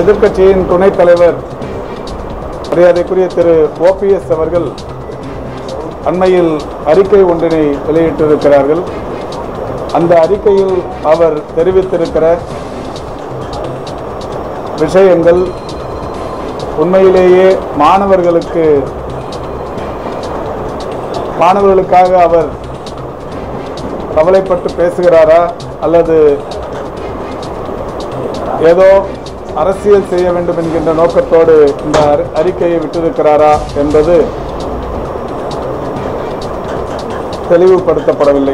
எதிர்க்கட்சியின் துணைத் தலைவர் மரியாதைக்குரிய திரு ஓபிஎஸ் அவர்கள் அண்மையில் அறிக்கை ஒன்றினை வெளியிட்டிருக்கிறார்கள் அந்த அறிக்கையில் அவர் தெரிவித்திருக்கிற விஷயங்கள் உண்மையிலேயே மாணவர்களுக்கு மாணவர்களுக்காக அவர் கவலைப்பட்டு பேசுகிறாரா அல்லது ஏதோ அரசியல் செய்ய வேண்டும் என்கின்ற நோக்கத்தோடு இந்த அறி- அறிக்கையை விட்டிருக்கிறாரா என்பது தெளிவுபடுத்தப்படவில்லை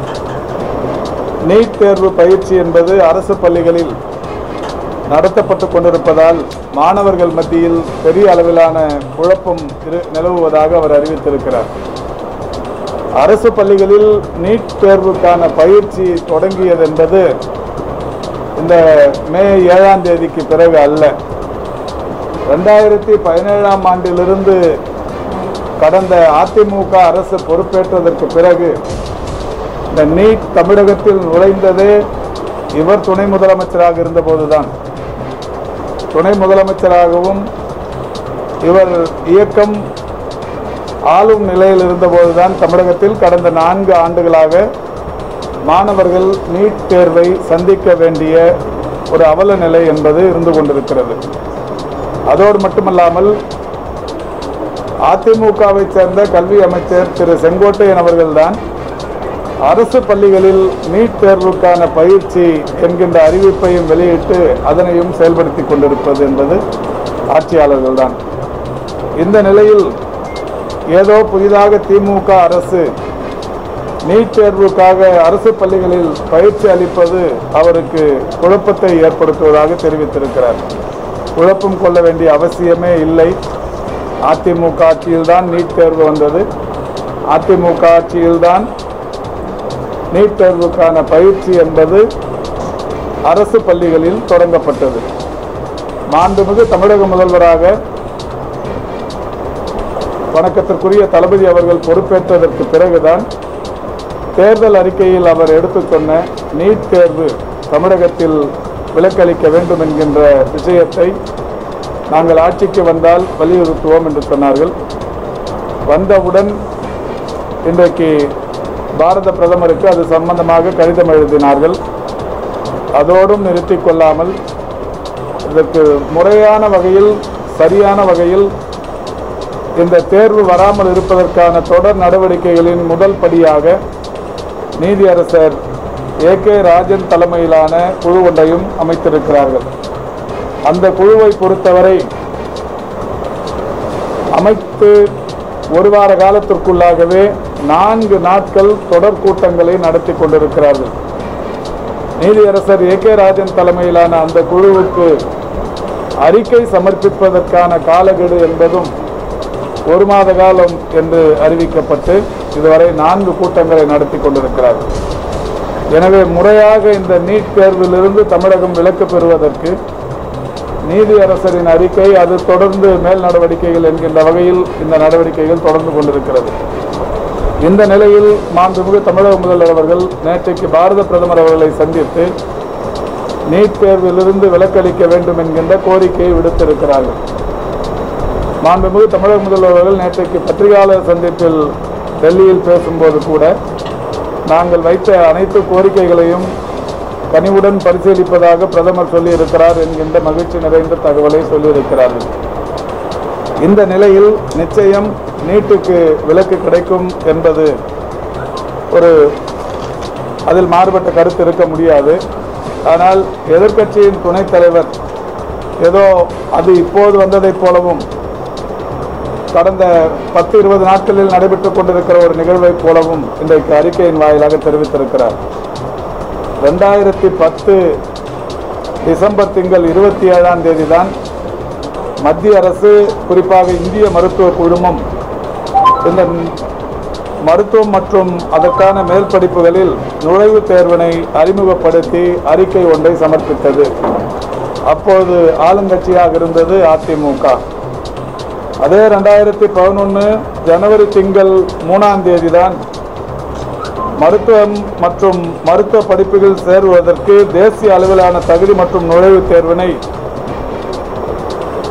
நீட் தேர்வு பயிற்சி என்பது அரசு பள்ளிகளில் நடத்தப்பட்டு கொண்டிருப்பதால் மாணவர்கள் மத்தியில் பெரிய அளவிலான குழப்பம் இரு- நிலவுவதாக அவர் அறிவித்திருக்கிறார் அரசு பள்ளிகளில் நீட் தேர்வுக்கான பயிற்சி தொடங்கியது என்பது இந்த மே ஏழாம் தேதிக்கு பிறகு அல்ல ரெண்டாயிரத்தி பதினேழாம் ஆண்டிலிருந்து கடந்த அதிமுக அரசு பொறுப்பேற்றதற்கு பிறகு இந்த நீட் தமிழகத்தில் நுழைந்ததே இவர் துணை முதலமைச்சராக இருந்தபோதுதான் துணை முதலமைச்சராகவும் இவர் இயக்கம் ஆளும் நிலையில் இருந்தபோதுதான் தமிழகத்தில் கடந்த நான்கு ஆண்டுகளாக மாணவர்கள் நீட் தேர்வை சந்திக்க வேண்டிய ஒரு அவல நிலை என்பது இருந்து கொண்டிருக்கிறது அதோடு மட்டுமல்லாமல் அதிமுகவை சேர்ந்த கல்வி அமைச்சர் திரு செங்கோட்டையன் அவர்கள்தான் அரசு பள்ளிகளில் நீட் தேர்வுக்கான பயிற்சி என்கின்ற அறிவிப்பையும் வெளியிட்டு அதனையும் செயல்படுத்தி கொண்டிருப்பது என்பது ஆட்சியாளர்கள்தான் இந்த நிலையில் ஏதோ புதிதாக திமுக அரசு நீட் தேர்வுக்காக அரசு பள்ளிகளில் பயிற்சி அளிப்பது அவருக்கு குழப்பத்தை ஏற்படுத்துவதாக தெரிவித்திருக்கிறார் குழப்பம் கொள்ள வேண்டிய அவசியமே இல்லை அதிமுக ஆட்சியில்தான் நீட் தேர்வு வந்தது அதிமுக ஆட்சியில்தான் நீட் தேர்வுக்கான பயிற்சி என்பது அரசு பள்ளிகளில் தொடங்கப்பட்டது மாண்புமிகு தமிழக முதல்வராக வணக்கத்திற்குரிய தளபதி அவர்கள் பொறுப்பேற்றதற்கு பிறகுதான் தேர்தல் அறிக்கையில் அவர் எடுத்துச் சொன்ன நீட் தேர்வு தமிழகத்தில் விலக்களிக்க வேண்டும் என்கின்ற விஷயத்தை நாங்கள் ஆட்சிக்கு வந்தால் வலியுறுத்துவோம் என்று சொன்னார்கள் வந்தவுடன் இன்றைக்கு பாரத பிரதமருக்கு அது சம்பந்தமாக கடிதம் எழுதினார்கள் அதோடும் நிறுத்திக் கொள்ளாமல் இதற்கு முறையான வகையில் சரியான வகையில் இந்த தேர்வு வராமல் இருப்பதற்கான தொடர் நடவடிக்கைகளின் முதல் படியாக நீதியரசர் ஏ கே ராஜன் தலைமையிலான குழு ஒன்றையும் அமைத்திருக்கிறார்கள் அந்த குழுவை பொறுத்தவரை அமைத்து ஒரு வார காலத்திற்குள்ளாகவே நான்கு நாட்கள் தொடர் கூட்டங்களை நடத்தி கொண்டிருக்கிறார்கள் நீதியரசர் ஏ கே ராஜன் தலைமையிலான அந்த குழுவுக்கு அறிக்கை சமர்ப்பிப்பதற்கான காலக்கெடு என்பதும் ஒரு மாத காலம் என்று அறிவிக்கப்பட்டு இதுவரை நான்கு கூட்டங்களை நடத்தி கொண்டிருக்கிறார்கள் எனவே முறையாக இந்த நீட் தேர்விலிருந்து தமிழகம் விலக்கு பெறுவதற்கு நீதியரசரின் அறிக்கை அது தொடர்ந்து மேல் நடவடிக்கைகள் என்கின்ற வகையில் இந்த நடவடிக்கைகள் தொடர்ந்து கொண்டிருக்கிறது இந்த நிலையில் மாண்புமிகு தமிழக முதல்வர் அவர்கள் நேற்றைக்கு பாரத பிரதமர் அவர்களை சந்தித்து நீட் தேர்விலிருந்து விலக்களிக்க வேண்டும் என்கின்ற கோரிக்கையை விடுத்திருக்கிறார்கள் மாண்புமிகு தமிழக முதல்வர் அவர்கள் நேற்றைக்கு பத்திரிகையாளர் சந்திப்பில் டெல்லியில் பேசும்போது கூட நாங்கள் வைத்த அனைத்து கோரிக்கைகளையும் கனிவுடன் பரிசீலிப்பதாக பிரதமர் சொல்லியிருக்கிறார் என்கின்ற மகிழ்ச்சி நிறைந்த தகவலை சொல்லியிருக்கிறார்கள் இந்த நிலையில் நிச்சயம் நீட்டுக்கு விலக்கு கிடைக்கும் என்பது ஒரு அதில் மாறுபட்ட கருத்து இருக்க முடியாது ஆனால் எதிர்க்கட்சியின் துணைத் தலைவர் ஏதோ அது இப்போது வந்ததைப் போலவும் கடந்த பத்து இருபது நாட்களில் நடைபெற்றுக் கொண்டிருக்கிற ஒரு நிகழ்வைப் போலவும் இன்றைக்கு அறிக்கையின் வாயிலாக தெரிவித்திருக்கிறார் ரெண்டாயிரத்தி பத்து டிசம்பர் திங்கள் இருபத்தி ஏழாம் தேதி தான் மத்திய அரசு குறிப்பாக இந்திய மருத்துவ குழுமம் இந்த மருத்துவம் மற்றும் அதற்கான மேல் படிப்புகளில் நுழைவுத் தேர்வினை அறிமுகப்படுத்தி அறிக்கை ஒன்றை சமர்ப்பித்தது அப்போது ஆளுங்கட்சியாக இருந்தது அதிமுக அதே ரெண்டாயிரத்தி பதினொன்று ஜனவரி திங்கள் மூணாம் தேதி தான் மருத்துவம் மற்றும் மருத்துவ படிப்புகள் சேருவதற்கு தேசிய அளவிலான தகுதி மற்றும் நுழைவுத் தேர்வினை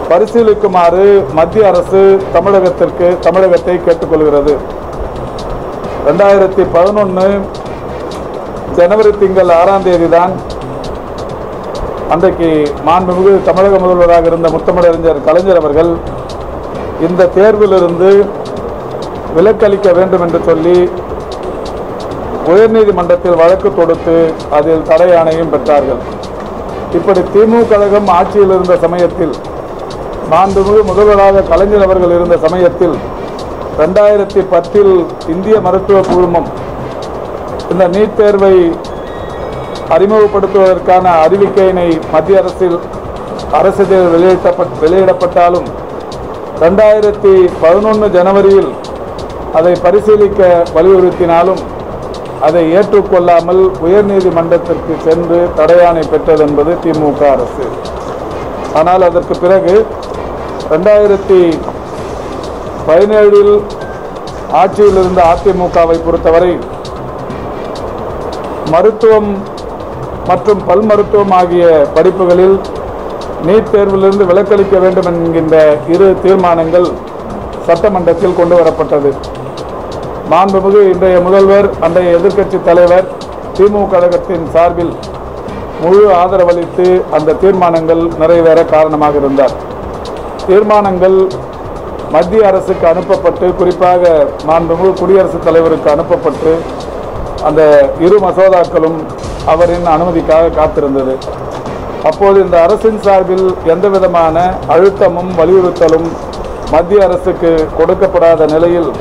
பரிசீலிக்குமாறு மத்திய அரசு தமிழகத்திற்கு தமிழகத்தை கேட்டுக்கொள்கிறது ரெண்டாயிரத்தி பதினொன்று ஜனவரி திங்கள் ஆறாம் தேதி தான் அன்றைக்கு மாண்புமிகு தமிழக முதல்வராக இருந்த முத்தமிழறிஞர் கலைஞர் அவர்கள் இந்த தேர்விலிருந்து விலக்களிக்க வேண்டும் என்று சொல்லி உயர்நீதிமன்றத்தில் வழக்கு தொடுத்து அதில் தடை ஆணையம் பெற்றார்கள் இப்படி திமுக கழகம் ஆட்சியில் இருந்த சமயத்தில் மாண்புமிகு முதல்வராக கலைஞர் அவர்கள் இருந்த சமயத்தில் ரெண்டாயிரத்தி பத்தில் இந்திய மருத்துவ குழுமம் இந்த நீட் தேர்வை அறிமுகப்படுத்துவதற்கான அறிவிக்கையினை மத்திய அரசில் அரசில் வெளியிடப்பட் வெளியிடப்பட்டாலும் ரெண்டாயிரத்தி பதினொன்று ஜனவரியில் அதை பரிசீலிக்க வலியுறுத்தினாலும் அதை ஏற்றுக்கொள்ளாமல் உயர்நீதிமன்றத்திற்கு சென்று தடையாணை பெற்றது என்பது திமுக அரசு ஆனால் அதற்கு பிறகு ரெண்டாயிரத்தி பதினேழில் ஆட்சியில் இருந்த அதிமுகவை பொறுத்தவரை மருத்துவம் மற்றும் பல் மருத்துவம் ஆகிய படிப்புகளில் நீட் தேர்விலிருந்து விலக்களிக்க வேண்டும் என்கின்ற இரு தீர்மானங்கள் சட்டமன்றத்தில் கொண்டு வரப்பட்டது மாண்புமிகு இன்றைய முதல்வர் அன்றைய எதிர்க்கட்சி தலைவர் திமுக கழகத்தின் சார்பில் முழு ஆதரவளித்து அந்த தீர்மானங்கள் நிறைவேற காரணமாக இருந்தார் தீர்மானங்கள் மத்திய அரசுக்கு அனுப்பப்பட்டு குறிப்பாக மாண்புமிகு குடியரசுத் தலைவருக்கு அனுப்பப்பட்டு அந்த இரு மசோதாக்களும் அவரின் அனுமதிக்காக காத்திருந்தது அப்போது இந்த அரசின் சார்பில் எந்த விதமான அழுத்தமும் வலியுறுத்தலும் மத்திய அரசுக்கு கொடுக்கப்படாத நிலையில்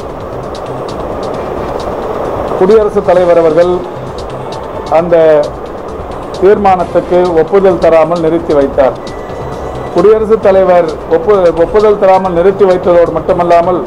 குடியரசுத் தலைவர் அவர்கள் அந்த தீர்மானத்துக்கு ஒப்புதல் தராமல் நிறுத்தி வைத்தார் குடியரசுத் தலைவர் ஒப்பு ஒப்புதல் தராமல் நிறுத்தி வைத்ததோடு மட்டுமல்லாமல்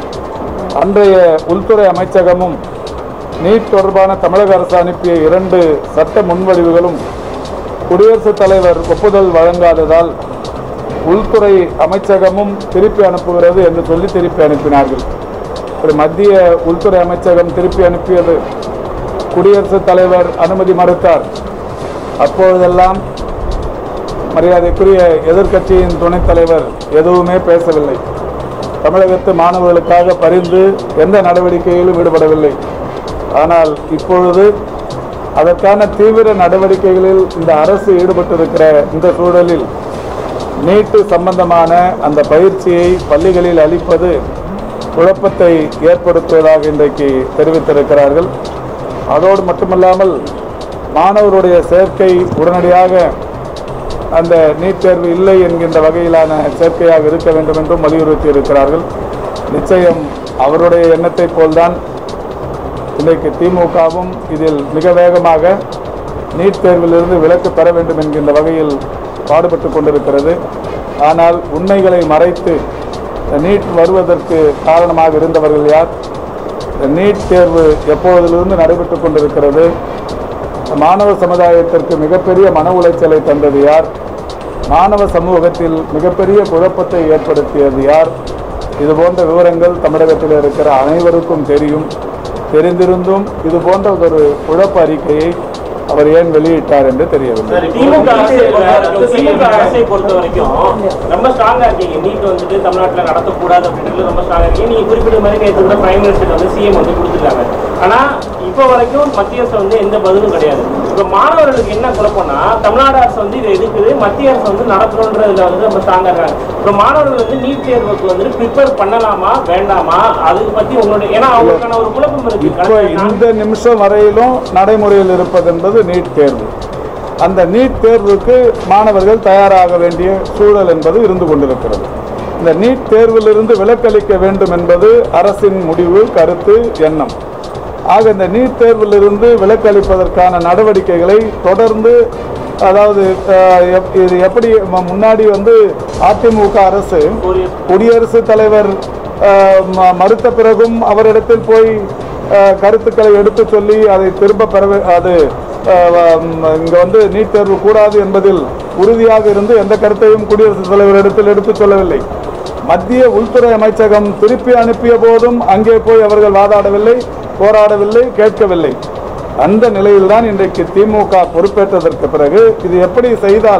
அன்றைய உள்துறை அமைச்சகமும் நீட் தொடர்பான தமிழக அரசு அனுப்பிய இரண்டு சட்ட முன்வடிவுகளும் குடியரசுத் தலைவர் ஒப்புதல் வழங்காததால் உள்துறை அமைச்சகமும் திருப்பி அனுப்புகிறது என்று சொல்லி திருப்பி அனுப்பினார்கள் இப்படி மத்திய உள்துறை அமைச்சகம் திருப்பி அனுப்பியது குடியரசுத் தலைவர் அனுமதி மறுத்தார் அப்பொழுதெல்லாம் மரியாதைக்குரிய எதிர்க்கட்சியின் துணைத் தலைவர் எதுவுமே பேசவில்லை தமிழகத்து மாணவர்களுக்காக பரிந்து எந்த நடவடிக்கையிலும் ஈடுபடவில்லை ஆனால் இப்பொழுது அதற்கான தீவிர நடவடிக்கைகளில் இந்த அரசு ஈடுபட்டிருக்கிற இந்த சூழலில் நீட்டு சம்பந்தமான அந்த பயிற்சியை பள்ளிகளில் அளிப்பது குழப்பத்தை ஏற்படுத்துவதாக இன்றைக்கு தெரிவித்திருக்கிறார்கள் அதோடு மட்டுமல்லாமல் மாணவருடைய சேர்க்கை உடனடியாக அந்த நீட் தேர்வு இல்லை என்கின்ற வகையிலான சேர்க்கையாக இருக்க வேண்டும் என்றும் வலியுறுத்தி இருக்கிறார்கள் நிச்சயம் அவருடைய எண்ணத்தைப் போல்தான் இன்றைக்கு திமுகவும் இதில் மிக வேகமாக நீட் தேர்விலிருந்து விலக்கு பெற வேண்டும் என்கின்ற வகையில் பாடுபட்டு கொண்டிருக்கிறது ஆனால் உண்மைகளை மறைத்து இந்த நீட் வருவதற்கு காரணமாக இருந்தவர்கள் யார் இந்த நீட் தேர்வு எப்பொழுதிலிருந்து நடைபெற்று கொண்டிருக்கிறது மாணவ சமுதாயத்திற்கு மிகப்பெரிய மன உளைச்சலை தந்தது யார் மாணவ சமூகத்தில் மிகப்பெரிய குழப்பத்தை ஏற்படுத்தியது யார் இது போன்ற விவரங்கள் தமிழகத்தில் இருக்கிற அனைவருக்கும் தெரியும் தெரிந்திருந்தும் இது போன்ற ஒரு குழப்ப அறிக்கையை அவர் ஏன் வெளியிட்டார் என்று தெரியவில்லை சரி, திமுக அரசை பொறுத்த- திமுக அரசை பொறுத்த வரைக்கும் ரொம்ப ஸ்ட்ராங்கா இருக்கீங்க நீட் வந்துட்டு தமிழ்நாட்டுல நடத்தக்கூடாது அப்படின்றது ரொம்ப ஸ்ட்ராங்கா இருக்கீங்க நீங்க குறிப்பிட்ட மாதிரி நேற்று கூட பிரைம் மினிஸ்டர் வந்து சிஎம் வந்து கொடுத்துருக்காங்க ஆனா இப்ப வரைக்கும் மத்திய அரசு வந்து எந்த பதிலும் கிடையாது இப்ப மாணவர்களுக்கு என்ன குழப்பம்னா தமிழ்நாடு அரசு வந்து இதை எதுக்குது மத்திய அரசு வந்து நடத்தணுன்றதுல வந்து ரொம்ப ஸ்ட்ராங்கா இருக்காங்க இப்ப மாணவர்கள் வந்து நீட் தேர்வுக்கு வந்து ப்ரிப்பேர் பண்ணலாமா வேண்டாமா அது பத்தி உங்களுடைய ஏன்னா அவங்களுக்கான ஒரு குழப்பம் இருக்கு இப்போ கடந்த நான்கு- இந்த நிமிஷம் வரையிலும் நடைமுறையில் இருப்பது என்பது நீட் தேர்வு அந்த நீட் தேர்வுக்கு மாணவர்கள் தயாராக வேண்டிய சூழல் என்பது இருந்து கொண்டிருக்கிறது இந்த நீட் தேர்விலிருந்து விலக்களிக்க வேண்டும் என்பது அரசின் முடிவு கருத்து எண்ணம் ஆக இந்த நீட் தேர்விலிருந்து விலக்களிப்பதற்கான நடவடிக்கைகளை தொடர்ந்து அதாவது அஹ், எப்- இது எப்படி ம- முன்னாடி வந்து அதிமுக அரசு கோரிய- குடியரசுத் தலைவர் அஹ், ம- மறுத்த பிறகும் அவரிடத்தில் போய் அஹ், கருத்துக்களை எடுத்து சொல்லி அதை திரும்ப பெற வே- அது அஹ், ம், இங்க வந்து நீட் தேர்வு கூடாது என்பதில் உறுதியாக இருந்து எந்த கருத்தையும் குடியரசுத் தலைவரிடத்தில் எடுத்துச் சொல்லவில்லை மத்திய உள்துறை அமைச்சகம் திருப்பி அனுப்பிய போதும் அங்கே போய் அவர்கள் வாதாடவில்லை போராடவில்லை கேட்கவில்லை அந்த நிலையில்தான் இன்றைக்கு திமுக பொறுப்பேற்றதற்கு பிறகு இது எப்படி செய்தால்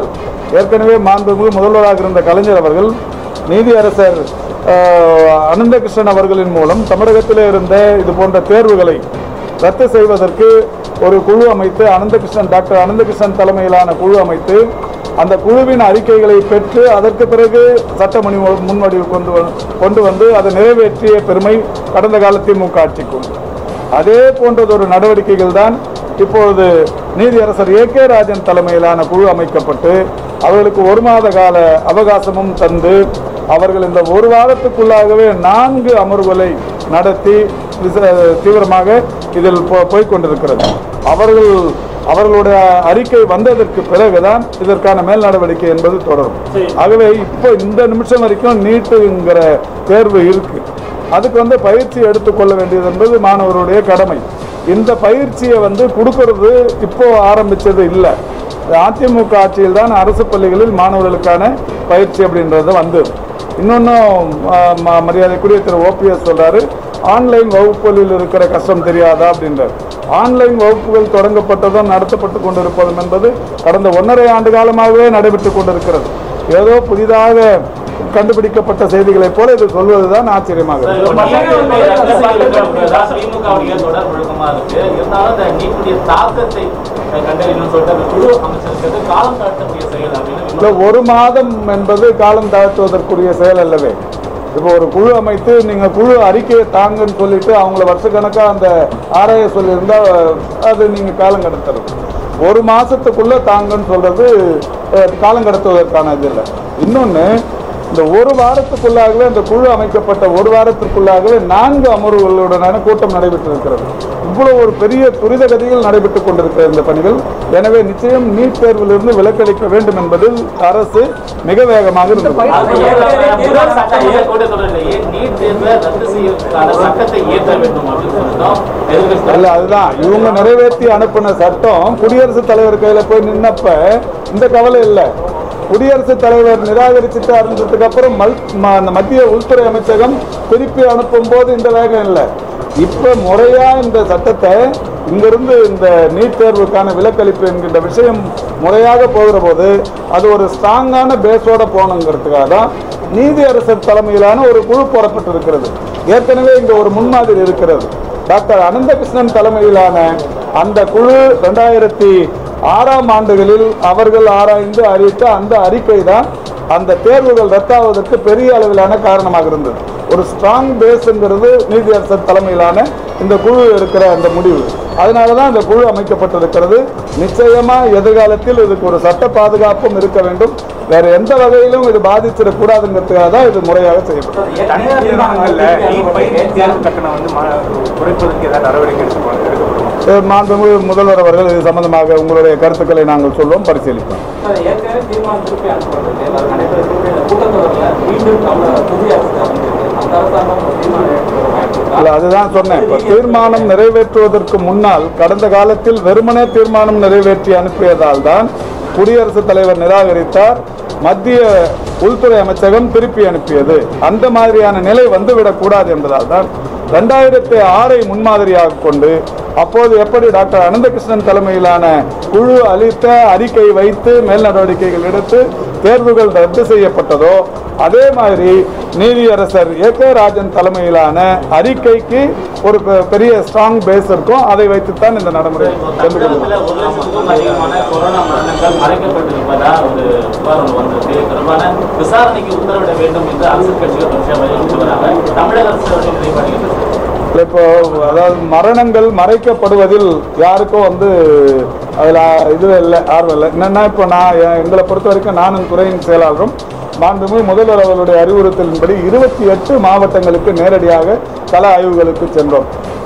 ஏற்கனவே மாண்புமிகு முதல்வராக இருந்த கலைஞர் அவர்கள் நீதியரசர் ஆஹ், அனந்தகிருஷ்ணன் அவர்களின் மூலம் தமிழகத்திலே இருந்த இது போன்ற தேர்வுகளை ரத்து செய்வதற்கு ஒரு குழு அமைத்து அனந்தகிருஷ்ணன் டாக்டர் அனந்தகிருஷ்ணன் தலைமையிலான குழு அமைத்து அந்த குழுவின் அறிக்கைகளை பெற்று அதற்கு பிறகு சட்ட முன் முன்வடிவு கொண்டு வ- கொண்டு வந்து அதை நிறைவேற்றிய பெருமை கடந்த கால திமுக ஆட்சிக்கும் அதே போன்றதொரு நடவடிக்கைகள் தான் இப்பொழுது நீதியரசர் ஏ கே ராஜன் தலைமையிலான குழு அமைக்கப்பட்டு அவர்களுக்கு ஒரு மாத கால அவகாசமும் தந்து அவர்கள் இந்த ஒரு வாரத்துக்குள்ளாகவே நான்கு அமர்வுகளை நடத்தி விச- தீவிரமாக இதில் போ- போய்க் கொண்டிருக்கிறது அவர்கள் அவர்களுடைய அறிக்கை வந்ததற்கு பிறகுதான் இதற்கான மேல் நடவடிக்கை என்பது தொடரும் சரி. ஆகவே இப்போ இந்த நிமிஷம் வரைக்கும் நீட்டுங்கிற தேர்வு இருக்கு அதுக்கு வந்து பயிற்சி எடுத்துக்கொள்ள வேண்டியது என்பது மாணவருடைய கடமை இந்த பயிற்சியை வந்து கொடுக்கறது இப்போ ஆரம்பிச்சது இல்லை அதிமுக ஆட்சியில் தான் அரசு பள்ளிகளில் மாணவர்களுக்கான பயிற்சி அப்படின்றது வந்தது இன்னொன்றும் மரியாதைக்குரிய திரு ஓபிஎஸ் சொல்றாரு ஆன்லைன் வகுப்புகளில் இருக்கிற கஷ்டம் தெரியாதா அப்படின்றார் ஆன்லைன் வகுப்புகள் தொடங்கப்பட்டதும் நடத்தப்பட்டு கொண்டிருப்பதும் என்பது கடந்த ஒன்றரை ஆண்டு காலமாகவே நடைபெற்று கொண்டிருக்கிறது ஏதோ புதிதாக கண்டுபிடிக்கப்பட்ட செய்திகளைப் போல இது சொல்வதுதான் ஆச்சரியமாக இருக்கு. திமுகவுடைய தொடர் முழக்கமா இருக்கு இருந்தாலும் அந்த நீட்டுடைய தாக்கத்தை கண்டறியணும்னு சொல்லிட்டு அந்த குழு அமைச்சிருக்கிறது காலம் தாழ்த்தக்கூடிய செயல் அப்படின்னு இல்ல ஒரு மாதம் என்பது காலம் தாழ்த்துவதற்குரிய செயல் அல்லவே இப்போ ஒரு குழு அமைத்து நீங்க குழு அறிக்கையை தாங்கன்னு சொல்லிட்டு அவங்கள வருஷக்கணக்கா அந்த ஆராய சொல்லியிருந்தா அது நீங்க காலம் கடத்துறது ஒரு மாசத்துக்குள்ள தாங்கன்னு சொல்றது அஹ், காலம் கடத்துவதற்கான இது இல்லை இன்னொன்னு இந்த ஒரு வாரத்துக்குள்ளாகவே அந்த குழு அமைக்கப்பட்ட ஒரு வாரத்திற்குள்ளாகவே நான்கு அமர்வுகளுடனான கூட்டம் நடைபெற்றிருக்கிறது இவ்வளவு ஒரு பெரிய துரித கதியில் நடைபெற்றுக் கொண்டிருக்கிற இந்த பணிகள் எனவே நிச்சயம் நீட் தேர்விலிருந்து விலக்களிக்க வேண்டும் என்பதில் அரசு மிக வேகமாக இருந்தது அது ஏற்கனவே முதல் சட்டமன்ற கூட்டத்தொடரிலேயே நீட் தேர்வை ரத்து செய்யறதுக்கான சட்டத்தை ஏற்ற வேண்டும் அப்படின்னு சொல்லிட்டோம் எதிர்க்கட்சி இல்ல அதுதான் இவங்க நிறைவேற்றி அனுப்பின சட்டம் குடியரசுத் தலைவர் கையில போய் நின்னப்ப இந்த கவலை இல்லை குடியரசுத் தலைவர் நிராகரிச்சுட்டு இருந்ததுக்கு அப்புறம் மல் ம- அந்த மத்திய உள்துறை அமைச்சகம் திருப்பி அனுப்பும் போது இந்த வேகம் இல்லை இப்ப முறையா இந்த சட்டத்தை இங்கிருந்து இந்த நீட் தேர்வுக்கான விலக்களிப்பு என்கின்ற விஷயம் முறையாக போகிற போது அது ஒரு ஸ்ட்ராங்கான பேஸோட போகணுங்கிறதுக்காக தான் நீதியரசர் தலைமையிலான ஒரு குழு போடப்பட்டிருக்கிறது ஏற்கனவே இங்க ஒரு முன்மாதிரி இருக்கிறது டாக்டர் அனந்தகிருஷ்ணன் தலைமையிலான அந்த குழு ரெண்டாயிரத்தி ஆறாம் ஆண்டுகளில் அவர்கள் ஆராய்ந்து அறிவித்த அந்த அறிக்கை தான் அந்த தேர்வுகள் ரத்தாவதற்கு பெரிய அளவிலான காரணமாக இருந்தது ஒரு ஸ்ட்ராங் பேஸ்ங்கிறது நீதியரசர் தலைமையிலான இந்த குழு எடுக்கிற அந்த முடிவு அதனால தான் இந்த குழு அமைக்கப்பட்டிருக்கிறது நிச்சயமா எதிர்காலத்தில் இதுக்கு ஒரு சட்ட பாதுகாப்பும் இருக்க வேண்டும் வேற எந்த வகையிலும் இது பாதிச்சிடக்கூடாதுங்கிறதுக்காக தான் இது முறையாக செய்யப்பட்டது தனியார் நிறுவனங்கள்ல நீட் பயிற்சி தேர்வு கட்டணம் வந்து மா- குறைப்பதற்கு ஏதாவது நடவடிக்கை எடுத்து எடுக்கப்படும் அஹ் மாண்புமிகு முதல்வர் அவர்கள் இது சம்பந்தமாக உங்களுடைய கருத்துக்களை நாங்கள் சொல்வோம் பரிசீலிப்போம் ஏற்கனவே தீர்மானம் திருப்பி அனுப்பப்பட்டிருக்கு அது நடைபெறக்கூடிய இந்த கூட்டத்தொடரில் மீண்டும் தமிழக புதிய அரசு அமைந்திருக்கு அந்த அரசாங்கம் ஒரு தீர்மானம் எடுக்க வாய்ப்பு இருக்கா? இல்ல அதுதான் சொன்னேன் இப்ப தீர்மானம் நிறைவேற்றுவதற்கு முன்னால் கடந்த காலத்தில் வெறுமனே தீர்மானம் நிறைவேற்றி அனுப்பியதால் தான் குடியரசுத் தலைவர் நிராகரித்தார் மத்திய உள்துறை அமைச்சகம் திருப்பி அனுப்பியது அந்த மாதிரியான நிலை வந்துவிடக் கூடாது என்பதால் தான் ரெண்டாயிரத்தி ஆறை முன்மாதிரியாக கொண்டு அப்போது எப்படி டாக்டர் அனந்தகிருஷ்ணன் தலைமையிலான குழு அளித்த அறிக்கை வைத்து மேல் நடவடிக்கைகள் எடுத்து தேர்வுகள் ரத்து செய்யப்பட்டதோ அதே மாதிரி நீதியரசர் ஏ கே ராஜன் தலைமையிலான அறிக்கைக்கு ஒரு பெ- பெரிய ஸ்ட்ராங் பேஸ் இருக்கும் அதை வைத்துத்தான் இந்த நடைமுறை சென்று கொள்ளும் தமிழகத்துல ஒரு லட்சத்துக்கும் அதிகமான கொரோனா மரணங்கள் மறைக்கப்பட்டிருப்பதா ஒரு புகார் ஒன்று வந்திருக்கு இது தொடர்பான விசாரணைக்கு உத்தரவிட வேண்டும் என்று அரசியல் கட்சிகள் தொடர்ச்சியாக வலியுறுத்தி வராங்க தமிழக அரசு அவர்கள் நிலைப்பாடுகள் இல்ல, இப்போ அதாவது மரணங்கள் மறைக்கப்படுவதில் யாருக்கும் வந்து அதில் இது இல்லை ஆர்வம் இல்லை என்னன்னா இப்போ நான் எ- எங்களை பொறுத்த வரைக்கும் நானும் துறையின் செயலாளரும் மாண்புமிகு முதல்வர் அவர்களுடைய அறிவுறுத்தலின்படி இருபத்தி எட்டு மாவட்டங்களுக்கு நேரடியாக கள ஆய்வுகளுக்கு சென்றோம்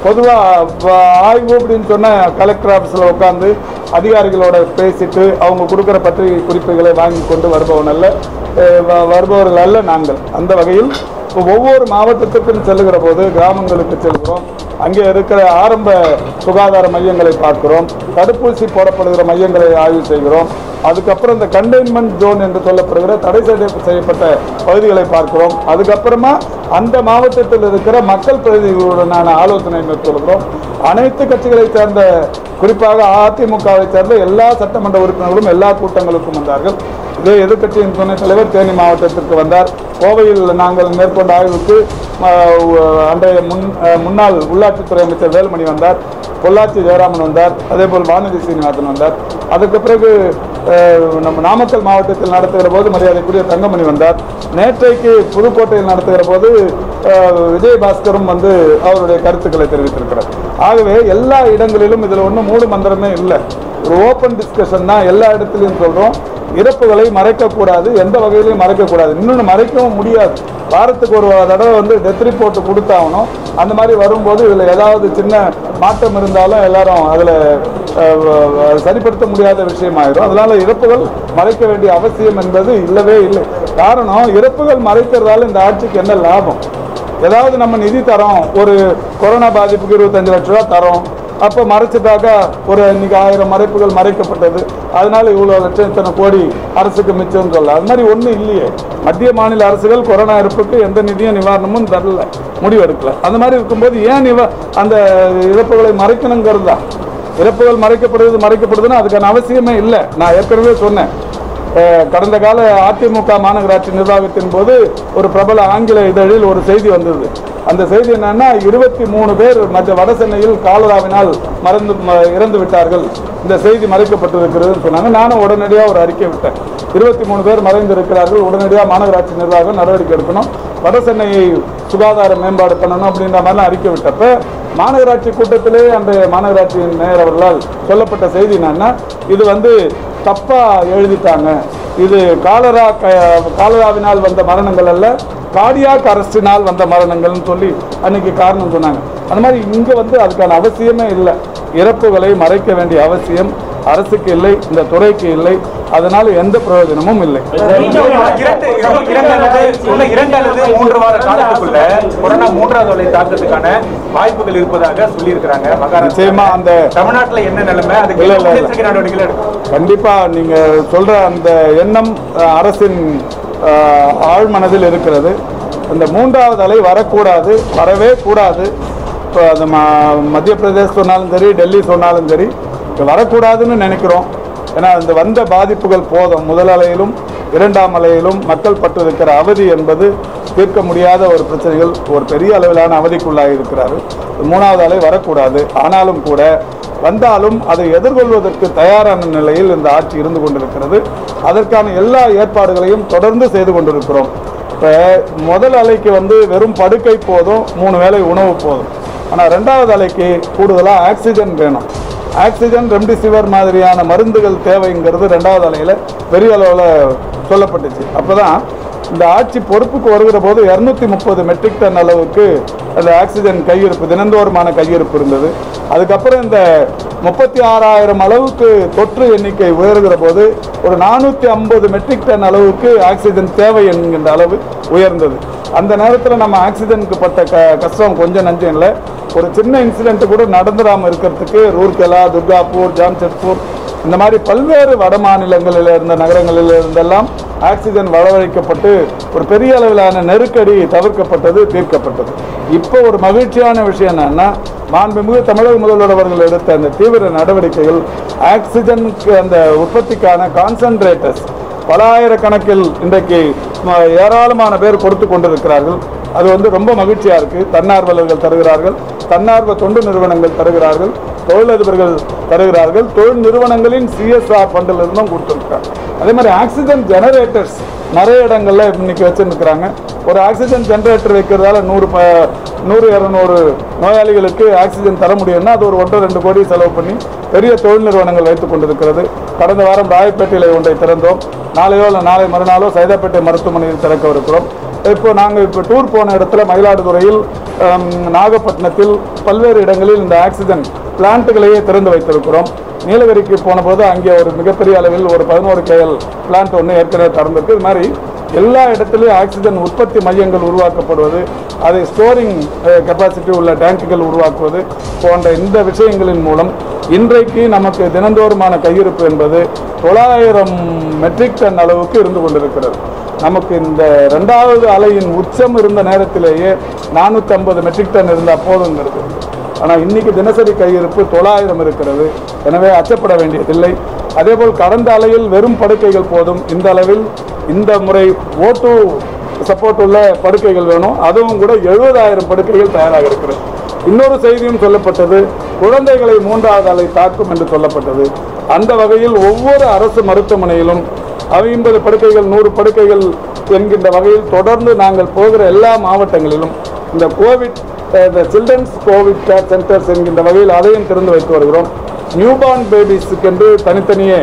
பொதுவாக ஆய்வு அப்படின்னு சொன்னால் கலெக்டர் ஆஃபீஸில் உட்காந்து அதிகாரிகளோட பேசிட்டு அவங்க கொடுக்குற பத்திரிகை குறிப்புகளை வாங்கி கொண்டு வருபவன் அல்ல அஹ் வ- வருபவர்கள் அல்ல நாங்கள் அந்த வகையில் இப்போ ஒவ்வொரு மாவட்டத்துக்கும் செல்லுகிற போது கிராமங்களுக்கு செல்கிறோம் அங்கே இருக்கிற ஆரம்ப சுகாதார மையங்களை பார்க்கிறோம் தடுப்பூசி போடப்படுகிற மையங்களை ஆய்வு செய்கிறோம் அதுக்கப்புறம் இந்த கண்டெய்ன்மெண்ட் ஜோன் என்று சொல்லப்படுகிற தடை செய்ய- செய்யப்பட்ட பகுதிகளை பார்க்கிறோம் அதுக்கப்புறமா அந்த மாவட்டத்தில் இருக்கிற மக்கள் பிரதிநிதிகளுடனான ஆலோசனை மேற்கொள்கிறோம் அனைத்து கட்சிகளைச் சேர்ந்த குறிப்பாக அதிமுகவை சேர்ந்த எல்லா சட்டமன்ற உறுப்பினர்களும் எல்லா கூட்டங்களுக்கும் வந்தார்கள் இதே எதிர்க்கட்சியின் துணைத் தலைவர் தேனி மாவட்டத்திற்கு வந்தார் கோவையில் நாங்கள் மேற்கொண்ட ஆய்வுக்கு ஆஹ், உ- அன்றைய முன் ஆஹ், முன்னாள் உள்ளாட்சித்துறை அமைச்சர் வேலுமணி வந்தார் பொள்ளாச்சி ஜெயராமன் வந்தார் அதேபோல் வானதி சீனிவாசன் வந்தார் அதுக்கு பிறகு ஆஹ், நம்ம நாமக்கல் மாவட்டத்தில் நடத்துகிற போது மரியாதைக்குரிய தங்கமணி வந்தார் நேற்றைக்கு புதுக்கோட்டையில் நடத்துகிற போது ஆஹ், விஜயபாஸ்கரும் வந்து அவருடைய கருத்துக்களை தெரிவித்திருக்கிறார் ஆகவே எல்லா இடங்களிலும் இதில் ஒன்றும் மூடு மந்திரமே இல்லை ஒரு ஓப்பன் டிஸ்கஷன் தான் எல்லா இடத்துலையும் சொல்கிறோம் இறப்புகளை மறைக்கக்கூடாது எந்த வகையிலையும் மறைக்கக்கூடாது இன்னொன்று மறைக்கவும் முடியாது வாரத்துக்கு ஒரு தடவை வந்து டெத் ரிப்போர்ட் கொடுத்தாகணும் அந்த மாதிரி வரும்போது இதில் ஏதாவது சின்ன மாற்றம் இருந்தாலும் எல்லாரும் அதில் சரிப்படுத்த முடியாத விஷயமாயிரும் அதனால இறப்புகள் மறைக்க வேண்டிய அவசியம் என்பது இல்லவே இல்லை காரணம் இறப்புகள் மறைக்கிறதால இந்த ஆட்சிக்கு என்ன லாபம் ஏதாவது நம்ம நிதி தரோம் ஒரு கொரோனா பாதிப்புக்கு இருபத்தஞ்சு லட்ச ரூபா தரோம் அப்போ மறைச்சிட்டாக்கா ஒரு இன்னைக்கு ஆயிரம் மறைப்புகள் மறைக்கப்பட்டது அதனால இவ்வளோ லட்சம் இத்தனை கோடி அரசுக்கு மிச்சம்னு சொல்ல அது மாதிரி ஒன்றும் இல்லையே மத்திய மாநில அரசுகள் கொரோனா இறப்புக்கு எந்த நிதியும் நிவாரணமும் தரல முடிவெடுக்கல அந்த மாதிரி இருக்கும்போது ஏன் நிவ அந்த இறப்புகளை மறைக்கணுங்கிறது தான் இறப்புகள் மறைக்கப்படுவது மறைக்கப்படுதுன்னா அதுக்கான அவசியமே இல்லை நான் ஏற்கனவே சொன்னேன் அஹ் கடந்த கால அதிமுக மாநகராட்சி நிர்வாகத்தின் போது ஒரு பிரபல ஆங்கில இதழில் ஒரு செய்தி வந்தது அந்த செய்தி என்னன்னா இருபத்தி மூணு பேர் மற்ற வட சென்னையில் காலராவினால் மறந்து ம- இறந்து விட்டார்கள் இந்த செய்தி மறைக்கப்பட்டிருக்கிறதுன்னு சொன்னாங்க நானும் உடனடியாக ஒரு அறிக்கை விட்டேன் இருபத்தி மூணு பேர் மறைந்திருக்கிறார்கள் உடனடியாக மாநகராட்சி நிர்வாகம் நடவடிக்கை எடுக்கணும் வட சென்னையை சுகாதார மேம்பாடு பண்ணணும் அப்படின்ற மாதிரிலாம் அறிக்கை விட்டப்ப மாநகராட்சி கூட்டத்திலே அந்த மாநகராட்சியின் மேயர் அவர்களால் சொல்லப்பட்ட செய்தி என்னன்னா இது வந்து தப்பா எழுதிட்டாங்க இது காலரா க- காலராவினால் வந்த மரணங்கள் அல்ல கார்டியாக் அரஸ்டினால் வந்த மரணங்கள்னு சொல்லி அன்னைக்கு காரணம் சொன்னாங்க அந்த மாதிரி இங்க வந்து அதுக்கான அவசியமே இல்லை இறப்புகளை மறைக்க வேண்டிய அவசியம் அரசுக்கு இல்லை இந்த துறைக்கு இல்லை அதனால எந்த பிரயோஜனமும் இல்லை இரண்டு இரண்டு அல்லது இன்னும் இரண்டு அல்லது மூன்று வார காலத்துக்குள்ள கொரோனா மூன்றாவது அலை தாக்கத்துக்கான வாய்ப்புகள் இருப்பதாக சொல்லியிருக்கிறாங்க மகாராஷ்டிரா நிச்சயமா அந்த தமிழ்நாட்டுல என்ன நிலைமை அதுக்கு இல்ல, என்ன இல்ல, இல்ல. முன்னெச்சரிக்கை நடவடிக்கைகள் எடுக்கும் கண்டிப்பா நீங்க சொல்ற அந்த எண்ணம் அஹ், அரசின் அஹ், ஆழ்மனதில் இருக்கிறது இந்த மூன்றாவது அலை வரக்கூடாது வரவே கூடாது இப்போ அது ம- மத்திய பிரதேஷ் சொன்னாலும் சரி டெல்லி சொன்னாலும் சரி இது வரக்கூடாதுன்னு நினைக்கிறோம் ஏன்னா இந்த வந்த பாதிப்புகள் போதும் முதல் அலையிலும் இரண்டாம் அலையிலும் மக்கள் பட்டிருக்கிற அவதி என்பது தீர்க்க முடியாத ஒரு பிரச்சனைகள் ஒரு பெரிய அளவிலான அவதிக்குள்ளாகி இருக்கிறார்கள் மூணாவது அலை வரக்கூடாது ஆனாலும் கூட வந்தாலும் அதை எதிர்கொள்வதற்கு தயாரான நிலையில் இந்த ஆட்சி இருந்து கொண்டிருக்கிறது அதற்கான எல்லா ஏற்பாடுகளையும் தொடர்ந்து செய்து கொண்டிருக்கிறோம் இப்போ முதல் அலைக்கு வந்து வெறும் படுக்கை போதும் மூணு வேளை உணவு போதும் ஆனால் ரெண்டாவது அலைக்கு கூடுதலாக ஆக்சிஜன் வேணும் ஆக்சிஜன் ரெம்டிசிவர் மாதிரியான மருந்துகள் தேவைங்கிறது ரெண்டாவது அலையில் பெரிய அளவில் சொல்லப்பட்டுச்சு அப்போ தான் இந்த ஆட்சி பொறுப்புக்கு வருகிற போது இரநூத்தி முப்பது மெட்ரிக் டன் அளவுக்கு அந்த ஆக்சிஜன் கையிருப்பு தினந்தோறுமான கையிருப்பு இருந்தது அதுக்கப்புறம் இந்த முப்பத்தி ஆறாயிரம் அளவுக்கு தொற்று எண்ணிக்கை உயர்கிற போது ஒரு நானூற்றி ஐம்பது மெட்ரிக் டன் அளவுக்கு ஆக்சிஜன் தேவை என்கின்ற அளவு உயர்ந்தது அந்த நேரத்தில் நம்ம ஆக்சிஜனுக்கு பட்ட க கஷ்டம் கொஞ்சம் நஞ்சம் இல்லை ஒரு சின்ன இன்சிடென்ட் கூட நடந்துடாமல் இருக்கிறதுக்கு ரூர்கெலா துர்காப்பூர் ஜாம்ஷெட்பூர் இந்த மாதிரி பல்வேறு வட மாநிலங்களில் இருந்த நகரங்களில் இருந்தெல்லாம் ஆக்சிஜன் வரவழைக்கப்பட்டு ஒரு பெரிய அளவிலான நெருக்கடி தவிர்க்கப்பட்டது தீர்க்கப்பட்டது இப்போ ஒரு மகிழ்ச்சியான விஷயம் என்னன்னா மாண்புமிகு தமிழக முதல்வர் அவர்கள் எடுத்த அந்த தீவிர நடவடிக்கைகள் ஆக்சிஜனுக்கு அந்த உற்பத்திக்கான கான்சன்ட்ரேட்டர்ஸ் பலாயிரக்கணக்கில் இன்றைக்கு ம, ஏராளமான பேர் கொடுத்து கொண்டிருக்கிறார்கள் அது வந்து ரொம்ப மகிழ்ச்சியா இருக்கு தன்னார்வலர்கள் தருகிறார்கள் தன்னார்வ தொண்டு நிறுவனங்கள் தருகிறார்கள் தொழிலதிபர்கள் தருகிறார்கள் தொழில் நிறுவனங்களின் சிஎஸ்ஆர் ஃபண்டில் இருந்தும் கொடுத்துருக்காங்க அதே மாதிரி ஆக்சிஜன் ஜெனரேட்டர்ஸ் நிறைய இடங்கள்ல இன்னைக்கு வச்சுருக்கிறாங்க ஒரு ஆக்சிஜன் ஜெனரேட்டர் வைக்கிறதால நூறு ப நூறு இரநூறு நோயாளிகளுக்கு ஆக்சிஜன் தர முடியும்னா அது ஒரு ஒன்றரை ரெண்டு கோடி செலவு பண்ணி பெரிய தொழில் நிறுவனங்கள் வைத்துக் கொண்டிருக்கிறது கடந்த வாரம் ராயப்பேட்டையில் ஒன்றை திறந்தோம் நாளையோ இல்லை நாளை மறுநாளோ சைதாப்பேட்டை மருத்துவமனையில் திறக்கவிருக்கிறோம் இப்போ நாங்கள் இப்போ டூர் போன இடத்துல மயிலாடுதுறையில் ஹம், நாகப்பட்டினத்தில் பல்வேறு இடங்களில் இந்த ஆக்சிஜன் பிளான்ட்டுகளையே திறந்து வைத்திருக்கிறோம் நீலகிரிக்கு போன போது அங்கே ஒரு மிகப்பெரிய அளவில் ஒரு பதினோரு கேஎல் பிளான்ட் ஒன்று ஏற்கனவே திறந்திருக்கு இது மாதிரி எல்லா இடத்துலையும் ஆக்சிஜன் உற்பத்தி மையங்கள் உருவாக்கப்படுவது அதை ஸ்டோரிங் கெப்பாசிட்டி உள்ள டேங்குகள் உருவாக்குவது போன்ற இந்த விஷயங்களின் மூலம் இன்றைக்கு நமக்கு தினந்தோறுமான கையிருப்பு என்பது தொள்ளாயிரம் மெட்ரிக் டன் அளவுக்கு இருந்து கொண்டிருக்கிறது நமக்கு இந்த ரெண்டாவது அலையின் உச்சம் இருந்த நேரத்திலேயே நானூற்றி ஐம்பது மெட்ரிக் டன் இருந்தால் போதுங்கிறது ஆனால் இன்னைக்கு தினசரி கையிருப்பு தொள்ளாயிரம் இருக்கிறது எனவே அச்சப்பட வேண்டியதில்லை அதேபோல் கடந்த அலையில் வெறும் படுக்கைகள் போதும் இந்த அளவில் இந்த முறை ஓட்டு சப்போர்ட் உள்ள படுக்கைகள் வேணும் அதுவும் கூட எழுபதாயிரம் படுக்கைகள் தயாராக இருக்கிறது இன்னொரு செய்தியும் சொல்லப்பட்டது குழந்தைகளை மூன்றாவது அலை தாக்கும் என்று சொல்லப்பட்டது அந்த வகையில் ஒவ்வொரு அரசு மருத்துவமனையிலும் ஐம்பது படுக்கைகள் நூறு படுக்கைகள் என்கின்ற வகையில் தொடர்ந்து நாங்கள் போகிற எல்லா மாவட்டங்களிலும் இந்த கோவிட் அஹ், இந்த சில்ட்ரன்ஸ் கோவிட் கேர் சென்டர்ஸ் என்கின்ற வகையில் அதையும் திறந்து வைத்து வருகிறோம் நியூபார்ன் பேபிஸுக்கென்று தனித்தனியே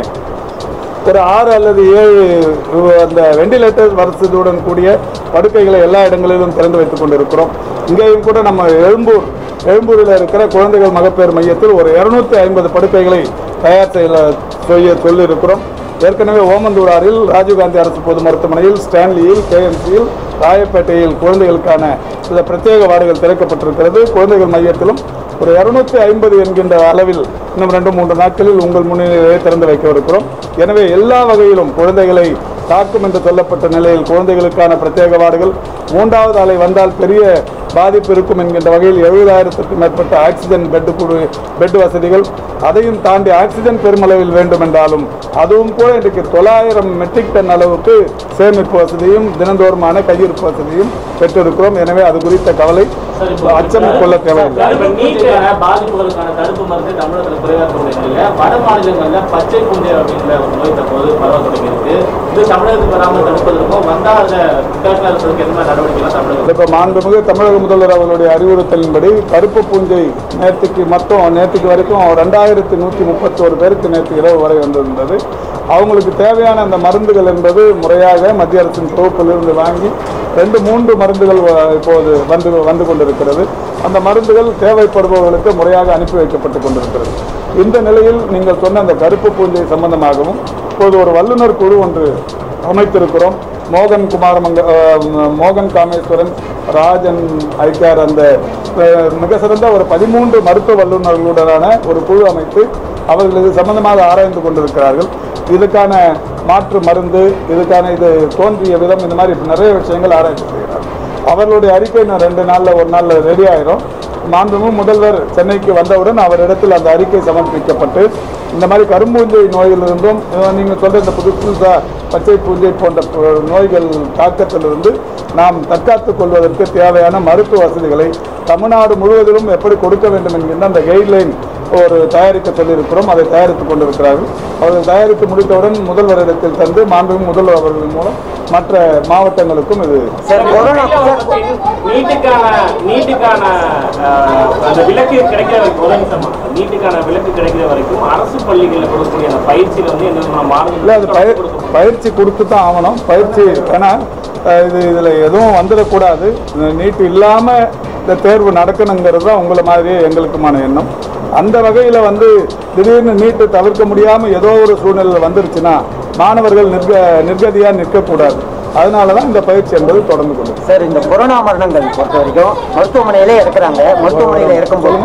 ஒரு ஆறு அல்லது ஏழு அந்த வெண்டிலேட்டர் வசதியுடன் கூடிய படுக்கைகளை எல்லா இடங்களிலும் திறந்து வைத்துக் கொண்டிருக்கிறோம் இங்கேயும் கூட நம்ம எழும்பூர் எழும்பூரில் இருக்கிற குழந்தைகள் மகப்பேறு மையத்தில் ஒரு இருநூத்தி ஐம்பது படுக்கைகளை தயார் செய்ய செய்ய சொல்லியிருக்கிறோம் ஏற்கனவே ஓமந்தூராரில் ராஜீவ்காந்தி அரசு பொது மருத்துவமனையில் ஸ்டான்லியில் கேஎம்சியில் ராயப்பேட்டையில் குழந்தைகளுக்கான சில பிரத்யேக வார்டுகள் திறக்கப்பட்டிருக்கிறது குழந்தைகள் மையத்திலும் ஒரு இருநூத்தி ஐம்பது என்கின்ற அளவில் இன்னும் ரெண்டு மூன்று நாட்களில் உங்கள் முன்னிலையிலே திறந்து வைக்க இருக்கிறோம் எனவே எல்லா வகையிலும் குழந்தைகளை தாக்கும் என்று சொல்லப்பட்ட நிலையில் குழந்தைகளுக்கான பிரத்யேக வார்டுகள் மூன்றாவது அலை வந்தால் பெரிய பாதிப்பு இருக்கும் என்கின்ற வகையில் எழுபதாயிரத்திற்கும் மேற்பட்ட ஆக்சிஜன் பெட்டு குழு பெட் வசதிகள் அதையும் தாண்டி ஆக்சிஜன் பெருமளவில் வேண்டும் என்றாலும் அதுவும் கூட இன்றைக்கு தொள்ளாயிரம் மெட்ரிக் டன் அளவுக்கு சேமிப்பு வசதியும் தினந்தோறுமான கையிருப்பு வசதியும் பெற்றிருக்கிறோம் எனவே அது குறித்த கவலை சரி, இப்போ அச்சம் கொள்ள தேவையில்லை கர்ப்பப்பூச்சிக்கான பாதிப்புகளுக்கான தடுப்பு மருந்து தமிழகத்தில் குறைவாக இருக்கக்கூடிய நிலையில வட மாநிலங்கள்ல பச்சை பூஞ்சை அப்படிங்கிற ஒரு நோய் தற்போது பரவ தொடங்கி இருக்கு இது தமிழகத்துக்கு வராமல் தடுப்பதற்கும் வந்தா அதை கேட்கல இருக்கிறதுக்கு என்ன மாதிரி நடவடிக்கைலாம் தமிழகம் இப்போ மாண்புமிகு தமிழக முதல்வர் அவர்களுடைய அறிவுறுத்தலின்படி கருப்பு பூஞ்சை நேற்றுக்கு மொத்தம் நேற்றுக்கு வரைக்கும் ரெண்டாயிரத்தி நூற்றி முப்பத்தோரு பேருக்கு நேற்று இரவு வரை வந்திருந்தது அவங்களுக்கு தேவையான அந்த மருந்துகள் என்பது முறையாக மத்திய அரசின் தொகுப்பிலிருந்து வாங்கி ரெண்டு மூன்று மருந்துகள் வ- இப்போது வந்து வந்து கொண்டிருக்கிறது அந்த மருந்துகள் தேவைப்படுபவர்களுக்கு முறையாக அனுப்பி வைக்கப்பட்டு கொண்டிருக்கிறது இந்த நிலையில் நீங்கள் சொன்ன அந்த கருப்பு பூஞ்சை சம்பந்தமாகவும் இப்போது ஒரு வல்லுநர் குழு ஒன்று அமைத்திருக்கிறோம் மோகன் குமாரமங்க அஹ், மோகன் காமேஸ்வரன் ராஜன் ஐக்கியார் அந்த அஹ், மிக சிறந்த ஒரு பதிமூன்று மருத்துவ வல்லுநர்களுடனான ஒரு குழு அமைத்து அவர்கள் இது சம்பந்தமாக ஆராய்ந்து கொண்டிருக்கிறார்கள் இதுக்கான மாற்று மருந்து இதுக்கான இது தோன்றிய விதம் இந்த மாதிரி நிறைய விஷயங்கள் ஆராய்ச்சி செய்கிறார்கள் அவர்களுடைய அறிக்கை நான் ரெண்டு நாளில் ஒரு நாளில் ரெடி ஆயிரும் மாண்புமிகு முதல்வர் சென்னைக்கு வந்தவுடன் அவரிடத்தில் அந்த அறிக்கை சமர்ப்பிக்கப்பட்டு இந்த மாதிரி கரும்பூஞ்சை நோயிலிருந்தும் அஹ், நீங்க சொல்ற இந்த புது புதுசா பச்சை பூஞ்சை போன்ற பு- நோய்கள் தாக்கத்திலிருந்து நாம் தற்காத்துக் கொள்வதற்கு தேவையான மருத்துவ வசதிகளை தமிழ்நாடு முழுவதிலும் எப்படி கொடுக்க வேண்டும் என்கின்ற அந்த கைட்லைன் ஒரு தயாரிக்க சொல்லியிருக்கிறோம் அதை தயாரித்துக் கொண்டிருக்கிறார்கள் அவர்கள் தயாரித்து முடித்தவுடன் முதல்வரிடத்தில் தந்து மாண்புமிகு முதல்வர் அவர்கள் மூலம் மற்ற மாவட்டங்களுக்கும் இது சார் கொரோனா நீட்டுக்கான நீட்டுக்கான ஆஹ், அந்த விலக்கு கிடைக்கிற வரைக்கும் ஒரு நிமிஷமா நீட்டுக்கான விலக்கு கிடைக்கிற வரைக்கும் அரசு பள்ளிகளில் கொடுக்கக்கூடிய அந்த பயிற்சியில வந்து என்ன இல்லை அது பய மாறுதல் பயிற்சி கொடுத்து தான் ஆகணும் பயிற்சி ஏன்னா அஹ், இது இதில் எதுவும் வந்துடக்கூடாது நீட்டு இல்லாமல் இந்த தேர்வு நடக்கணுங்கிறது தான் உங்களை மாதிரியே எங்களுக்குமான எண்ணம் அந்த வகையில் வந்து திடீர்னு நீட்டு தவிர்க்க முடியாமல் ஏதோ ஒரு சூழ்நிலை வந்துருச்சுன்னா மாணவர்கள் நிர்க நிர்கதியாக நிற்கக்கூடாது அதனால தான் இந்த பயிற்சி என்பது தொடர்ந்து கொண்டு சார் இந்த கொரோனா மரணங்கள் பொறுத்த வரைக்கும் மருத்துவமனையிலே இருக்கிறாங்க மருத்துவமனையில இருக்கும் போது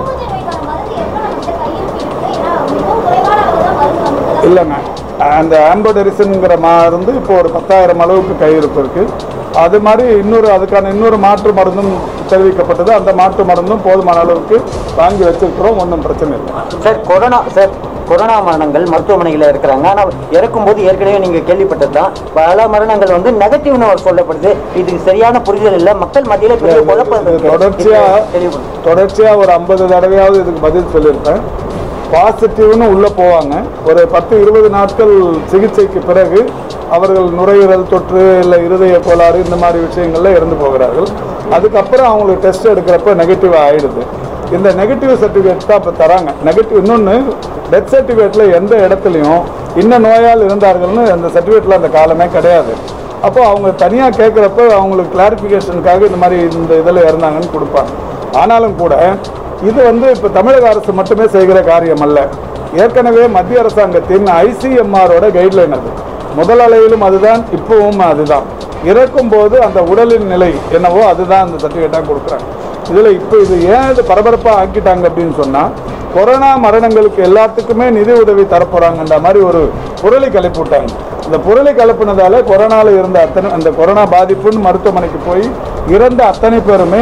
இல்லைங்க அந்த ஆம்போடரிசன்ங்கிற மருந்து இப்போ ஒரு பத்தாயிரம் அளவுக்கு கையிருப்பு இருக்கு அது மாதிரி இன்னொரு அதுக்கான இன்னொரு மாற்று மருந்தும் தெரிவிக்கப்பட்டது அந்த மாற்று மருந்தும் போதுமான அளவுக்கு வாங்கி வச்சிருக்கிறோம் ஒன்றும் பிரச்சனை இல்லை சார் கொரோனா சார் கொரோனா மரணங்கள் மருத்துவமனையில் இருக்கிறாங்க ஆனால் இறக்கும்போது ஏற்கனவே நீங்க கேள்விப்பட்டது தான் பல மரணங்கள் வந்து நெகட்டிவ்னு சொல்லப்படுது இதுக்கு சரியான புரிதல் இல்லை மக்கள் மத்தியில பெரிய குழப்பம் இது இருக்கு. தொடர்ச்சியா இது தெளிவுபடுத்துங்க. தொடர்ச்சியா ஒரு ஐம்பது தடவையாவது இதுக்கு பதில் சொல்லியிருப்பேன் பாசிட்டிவ்னு உள்ள போவாங்க ஒரு பத்து இருபது நாட்கள் சிகிச்சைக்கு பிறகு அவர்கள் நுரையீரல் தொற்று இல்லை இருதய கோளாறு இந்த மாதிரி விஷயங்கள்ல இறந்து போகிறார்கள் அதுக்கப்புறம் அவங்களுக்கு டெஸ்ட் எடுக்கிறப்ப நெகட்டிவ் ஆயிடுது இந்த நெகட்டிவ் சர்டிஃபிகேட் தான் இப்போ தராங்க நெகட்டிவ் இன்னொன்று டெத் சர்டிஃபிகேட்டில் எந்த இடத்துலையும் இன்ன நோயால் இருந்தார்கள்னு அந்த சர்டிஃபிகேட்டில் அந்த காலமே கிடையாது அப்போ அவங்க தனியாக கேட்குறப்ப அவங்களுக்கு கிளாரிஃபிகேஷனுக்காக இந்த மாதிரி இந்த இதில் இறந்தாங்கன்னு கொடுப்பாங்க ஆனாலும் கூட இது வந்து இப்போ தமிழக அரசு மட்டுமே செய்கிற காரியம் அல்ல ஏற்கனவே மத்திய அரசாங்கத்தின் ஐசிஎம்ஆரோட கைட்லைன் அது முதல் அலையிலும் அதுதான் இப்பவும் அதுதான் இறக்கும் போது அந்த உடலின் நிலை என்னவோ அதுதான் அந்த சர்டிஃபிகேட்டாக கொடுக்குறாங்க இதில் இப்போ இது ஏன் இது பரபரப்பாக ஆக்கிட்டாங்க அப்படின்னு சொன்னால் கொரோனா மரணங்களுக்கு எல்லாத்துக்குமே நிதி உதவி தரப்போறாங்கன்ற மாதிரி ஒரு புரளி கிளப்பி விட்டாங்க இந்த புரளி கிளப்புனதால கொரோனால இருந்த அத்தனை அந்த கொரோனா பாதிப்புன்னு மருத்துவமனைக்கு போய் இறந்த அத்தனை பேருமே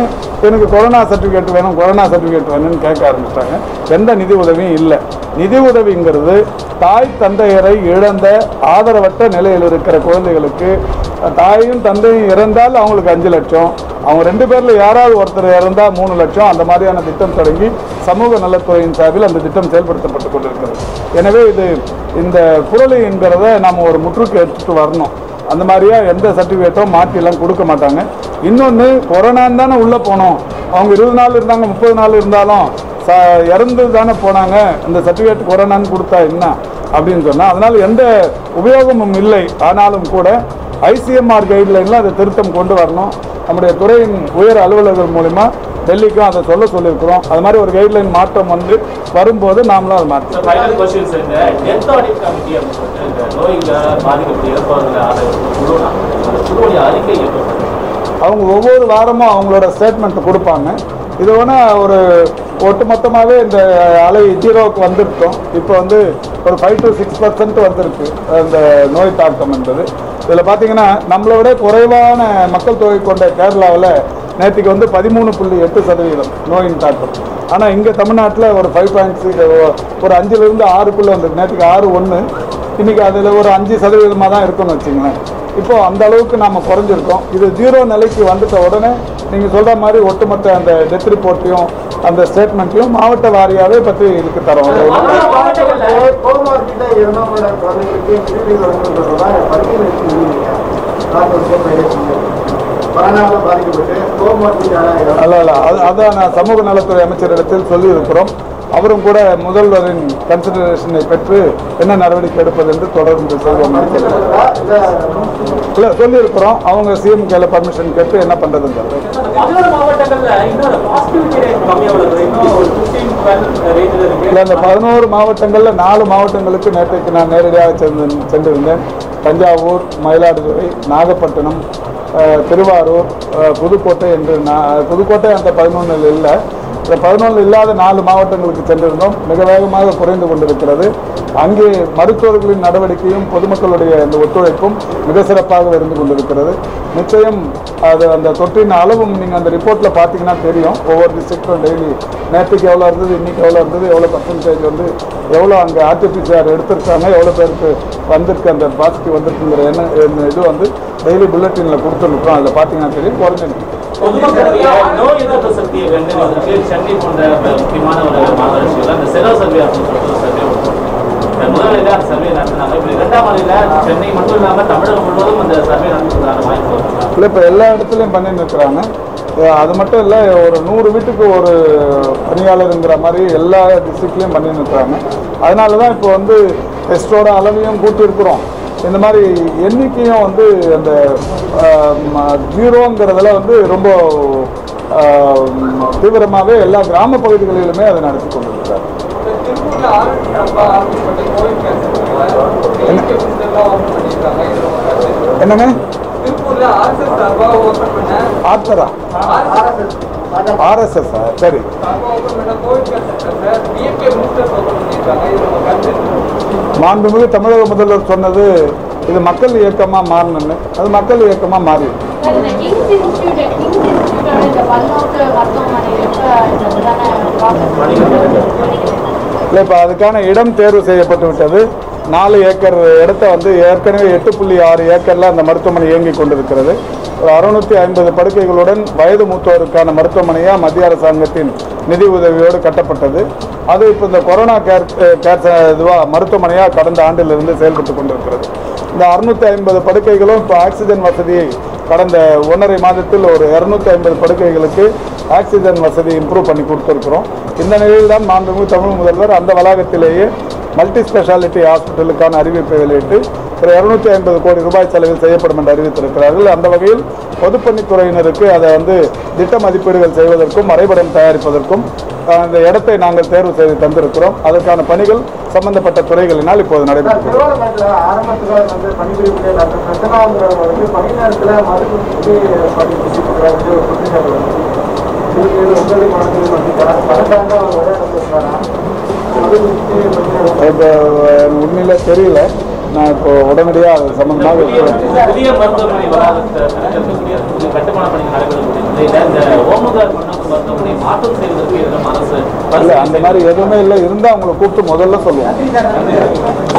எனக்கு கொரோனா சர்டிஃபிகேட் வேணும் கொரோனா சர்டிஃபிகேட் வேணும்னு கேட்க ஆரம்பிச்சிட்டாங்க எந்த நிதி உதவியும் இல்லை நிதி உதவிங்கிறது தாய் தந்தையரை இழந்த ஆதரவற்ற நிலையில் இருக்கிற குழந்தைகளுக்கு தாயும் தந்தையும் இறந்தால் அவங்களுக்கு அஞ்சு லட்சம் அவங்க ரெண்டு பேரில் யாராவது ஒருத்தர் இறந்தால் மூணு லட்சம் அந்த மாதிரியான திட்டம் தொடங்கி சமூக நலத்துறையின் சார்பில் அந்த திட்டம் செயல்படுத்தப்பட்டு கொண்டிருக்கிறது எனவே இது இந்த குரலை என்கிறத நாம் ஒரு முற்றுக்கு எடுத்துட்டு வரணும் அந்த மாதிரியா எந்த சர்டிஃபிகேட்டும் மாற்றிலாம் கொடுக்க மாட்டாங்க இன்னொன்று கொரோனான்னு தானே உள்ளே போனோம் அவங்க இருபது நாள் இருந்தாங்க முப்பது நாள் இருந்தாலும் ச இறந்து தானே போனாங்க இந்த சர்டிஃபிகேட் கொரோனான்னு கொடுத்தா என்ன அப்படின்னு சொன்னால் அதனால் எந்த உபயோகமும் இல்லை ஆனாலும் கூட ஐசிஎம்ஆர் கைட்லைனில் அதை திருத்தம் கொண்டு வரணும் நம்முடைய துறையின் உயர் அலுவலர்கள் மூலிமா டெல்லிக்கும் அதை சொல்ல சொல்லியிருக்கிறோம் அது மாதிரி ஒரு கைட்லைன் மாற்றம் வந்து வரும்போது நாமளும் அதை மாற்றோம் ஃபைனல் கொஸ்டின்ஸ் இந்த டெத் ஆடிட் கமிட்டி அப்படின்னு சொல்லிட்டு இந்த நோயில பாதிக்கப்பட்ட இறப்பவர்களை ஆதரவு குழு அந்த குழுவுடைய அறிக்கை எப்போ அவங்க ஒவ்வொரு வாரமும் அவங்களோட ஸ்டேட்மெண்ட் கொடுப்பாங்க இது வேணா ஒரு ஒட்டுமொத்தமாகவே இந்த அலை ஜீரோவுக்கு வந்திருக்கோம் இப்போ வந்து ஒரு ஃபைவ் டு சிக்ஸ் பர்சன்ட் வந்திருக்கு அந்த நோய் தாக்கம் என்பது இதில் பார்த்தீங்கன்னா நம்மளை விட குறைவான மக்கள் தொகை கொண்ட கேரளாவில் நேற்றுக்கு வந்து பதிமூணு புள்ளி எட்டு சதவீதம் நோயின் தாக்கம் ஆனால் இங்கே தமிழ்நாட்டில் ஒரு ஃபைவ் பாயிண்ட் ஒரு அஞ்சுலேருந்து ஆறுக்குள்ளே வந்திருக்கு நேற்றுக்கு ஆறு ஒன்று இன்னைக்கு அதில் ஒரு அஞ்சு சதவீதமாக தான் இருக்குன்னு வச்சுங்களேன் இப்போ அந்த அளவுக்கு நாம் குறைஞ்சிருக்கோம் இது ஜீரோ நிலைக்கு வந்துட்ட உடனே நீங்கள் சொல்கிற மாதிரி ஒட்டுமொத்த அந்த டெத் ரிப்போர்ட்டையும் அந்த ஸ்டேட்மெண்ட்டையும் மாவட்ட வாரியாகவே பற்றி இதுக்கு தரோம் கோமார்பிட்ட இறந்தவங்களோட குழந்தைகளுக்கு திருப்பி வரணுன்றதுதான் பரிசீலனைக்கு முடியலைங்க கொரோனாவில் பாதிக்கப்பட்டு கோமார்பிட்டால அல்ல அல்ல அது அதான் நான் சமூக நலத்துறை அமைச்சரிடத்தில் சொல்லியிருக்கிறோம் அவரும் கூட முதல்வரின் கன்சிடரேஷனை பெற்று என்ன நடவடிக்கை எடுப்பது என்று தொடர்ந்து சொல்வோம் இல்லை சொல்லியிருக்கிறோம் அவங்க சிஎம் கையில் பர்மிஷன் கேட்டு என்ன பண்ணுறதுங்கிறது பதினோரு மாவட்டங்கள்ல இன்னொரு பாசிட்டிவிட்டி ரேட் கம்மியா உள்ளது இன்னும் ஒரு ஃபிஃப்டீன் டுவெல் ரேஞ்சில் இருக்கு இல்லை அந்த பதினோரு மாவட்டங்களில் நாலு மாவட்டங்களுக்கு நேற்றைக்கு நான் நேரடியாக சென்று சென்றிருந்தேன் தஞ்சாவூர் மயிலாடுதுறை நாகப்பட்டினம் அஹ், திருவாரூர் அஹ், புதுக்கோட்டை என்று நான் புதுக்கோட்டை அந்த பதினொன்றில் இல்லை இந்த பதினொன்று இல்லாத நாலு மாவட்டங்களுக்கு சென்றிருந்தோம் மிக வேகமாக குறைந்து கொண்டிருக்கிறது அங்கே மருத்துவர்களின் நடவடிக்கையும் பொதுமக்களுடைய இந்த ஒத்துழைப்பும் மிக சிறப்பாக இருந்து கொண்டிருக்கிறது நிச்சயம் அது அந்த தொற்றின் அளவும் நீங்கள் அந்த ரிப்போர்ட்டில் பார்த்தீங்கன்னா தெரியும் ஒவ்வொரு டிஸ்ட்ரிக்டும் டெய்லி நேற்றுக்கு எவ்வளோ இருந்தது இன்னைக்கு எவ்வளோ இருந்தது எவ்வளோ பர்சன்டேஜ் வந்து எவ்வளோ அங்கே ஆர்டிபிசிஆர் எடுத்திருக்காங்க எவ்வளோ பேருக்கு வந்திருக்கு அந்த பாசிட்டிவ் வந்திருக்குங்கிற என்ன என்ன இது வந்து டெய்லி புல்லட்டினில் கொடுத்துருக்குறோம் அதில் பார்த்தீங்கன்னா தெரியும் குறைஞ்சிருக்கு பொதுமக்களுடைய நோய் எதிர்ப்பு சக்தியை கண்டறிவதற்கு சென்னை போன்ற முக்கியமான ஒரு மாநகராட்சியில் அந்த செலவு சர்வே அப்படின்னு சொல்லிட்டு ஒரு சர்வே இந்த முதலில் அந்த சர்வே நடத்தினாங்க இப்போ இரண்டாம் ஆலையில் சென்னை மட்டும் இல்லாமல் தமிழகம் முழுவதும் அந்த சர்வே நடத்துறதுக்கான வாய்ப்பு வருது இல்லை இப்போ எல்லா இடத்துலையும் பண்ணின்னு இருக்கிறாங்க அஹ் அது மட்டும் இல்லை ஒரு நூறு வீட்டுக்கு ஒரு பணியாளருங்கிற மாதிரி எல்லா டிஸ்ட்ரிக்ட்லேயும் பண்ணின்னு இருக்கிறாங்க அதனால தான் இப்போ வந்து டெஸ்டோட அளவையும் கூட்டியிருக்கிறோம் இந்த மாதிரி எண்ணிக்கையும் வந்து அந்த ஜீரோங்கிறதுல வந்து ரொம்ப தீவிரமாகவே எல்லா கிராம பகுதிகளிலுமே அதை நடத்தி கொண்டிருக்கிறார் திருப்பூர்ல ஆரஞ்சு டப்பா அப்படிப்பட்ட கோவிட் கேன்சர் என்னங்க திருப்பூர்ல ஆர்எஸ்எஸ் சார்பா ஓபன் பண்ண ஆர்த்தரா ஆர்எஸ்எஸ் சரி சார்பா ஓபன் பண்ண covid cancer DMK ministers open பண்ணியிருக்காங்க இது நம்ம கருத்து மாண்புமிகு தமிழக முதல்வர் சொன்னது இது மக்கள் இயக்கமாக மாறணும்னு அது மக்கள் இயக்கமாக மாறிடும் சார், இந்த கிங்ஸ் இன்ஸ்டியூட் கிங்ஸ் இன்ஸ்டியூட்டோட இந்த பல்நோக்கு மருத்துவமனை எப்ப இதுதானே ப்ராசஸ் இல்லை இப்போ அதுக்கான இடம் தேர்வு செய்யப்பட்டு விட்டது நாலு ஏக்கர் இடத்த வந்து ஏற்கனவே எட்டு புள்ளி ஆறு ஏக்கரில் அந்த மருத்துவமனை இயங்கி கொண்டிருக்கிறது ஒரு அறுநூற்றி ஐம்பது படுக்கைகளுடன் வயது மூத்தோருக்கான மருத்துவமனையாக மத்திய அரசாங்கத்தின் நிதி உதவியோடு கட்டப்பட்டது அது இப்போ இந்த கொரோனா கேர் கேர் இதுவாக மருத்துவமனையாக கடந்த ஆண்டிலிருந்து செயல்பட்டு கொண்டிருக்கிறது இந்த அறுநூற்றி ஐம்பது படுக்கைகளும் இப்போ ஆக்சிஜன் வசதியை கடந்த ஒன்றரை மாதத்தில் ஒரு இரநூத்தி ஐம்பது படுக்கைகளுக்கு ஆக்சிஜன் வசதி இம்ப்ரூவ் பண்ணி கொடுத்துருக்குறோம் இந்த நிலையில் தான் மாண்புமிகு தமிழ் முதல்வர் அந்த வளாகத்திலேயே மல்டி ஸ்பெஷாலிட்டி ஹாஸ்பிட்டலுக்கான அறிவிப்பை வெளியிட்டு ஒரு இரநூத்தி ஐம்பது கோடி ரூபாய் செலவில் செய்யப்படும் என்று அறிவித்திருக்கிறார்கள் அந்த வகையில் பொதுப்பணித்துறையினருக்கு அதை வந்து திட்ட மதிப்பீடுகள் செய்வதற்கும் வரைபடம் தயாரிப்பதற்கும் அஹ், அந்த இடத்தை நாங்கள் தேர்வு செய்து தந்திருக்கிறோம் அதற்கான பணிகள் சம்பந்தப்பட்ட துறைகளினால் இப்போது நடைபெற்று திருவாரூர்ல ஆரம்பத்துல வந்து பணிபுரியக்கூடிய டாக்டர் சந்தனாங்கிறவங்க வந்து பணி நேரத்துல மருந்து பணி கொடுக்குறாங்க ஒரு குற்றச்சாட்டு வந்து இதுக்கு இது உங்களுக்கு மனதில் வந்து பணக்காரங்க அவர் ஒரே இடத்துல இருக்காரா அது குறித்து கொஞ்சம் இப்போ உண்மையில தெரியல நான் இப்போ உடனடியாக அது சம்பந்தமாக புதிய இருக்கிறேன். புதிய மருத்துவமனை வளாகத்தை திறக்கக்கூடிய புதிய கட்டுமான பணி நடைபெறக்கூடிய நிலையில இந்த ஓமகார் மன்னப்பு மருத்துவமனை மாற்றம் செய்வதற்கு எதுவும் அரசு இல்லை அந்த மாதிரி எதுவுமே இல்லை இருந்தால் அவங்களை கூப்பிட்டு முதல்ல சொல்லுவோம்